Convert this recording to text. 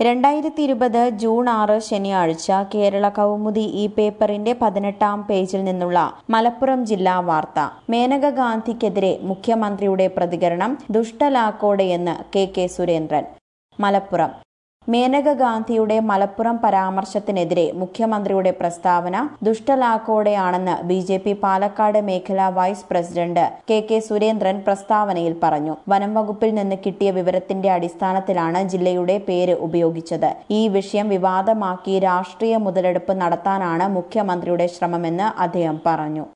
രണ്ടായിരത്തി ഇരുപത് ജൂൺ ആറ് ശനിയാഴ്ച കേരള കൗമുദി ഈ പേപ്പറിന്റെ പതിനെട്ടാം പേജിൽ നിന്നുള്ള മലപ്പുറം ജില്ലാ വാർത്ത മേനക ഗാന്ധിക്കെതിരെ മുഖ്യമന്ത്രിയുടെ പ്രതികരണം ദുഷ്ടലാക്കോടെയെന്ന് കെ കെ സുരേന്ദ്രൻ മലപ്പുറം മേനക ഗാന്ധിയുടെ മലപ്പുറം പരാമർശത്തിനെതിരെ മുഖ്യമന്ത്രിയുടെ പ്രസ്താവന ദുഷ്ടലാക്കോടെയാണെന്ന് ബി ജെ പി പാലക്കാട് മേഖലാ vice president K K Surendran പ്രസ്താവനയിൽ പറഞ്ഞു വനം വകുപ്പിൽ നിന്ന് കിട്ടിയ വിവരത്തിന്റെ അടിസ്ഥാനത്തിലാണ് ജില്ലയുടെ പേര് ഉപയോഗിച്ചത് ഈ വിഷയം വിവാദമാക്കി രാഷ്ട്രീയ മുതലെടുപ്പ് നടത്താനാണ് മുഖ്യമന്ത്രിയുടെ ശ്രമമെന്ന് അദ്ദേഹം പറഞ്ഞു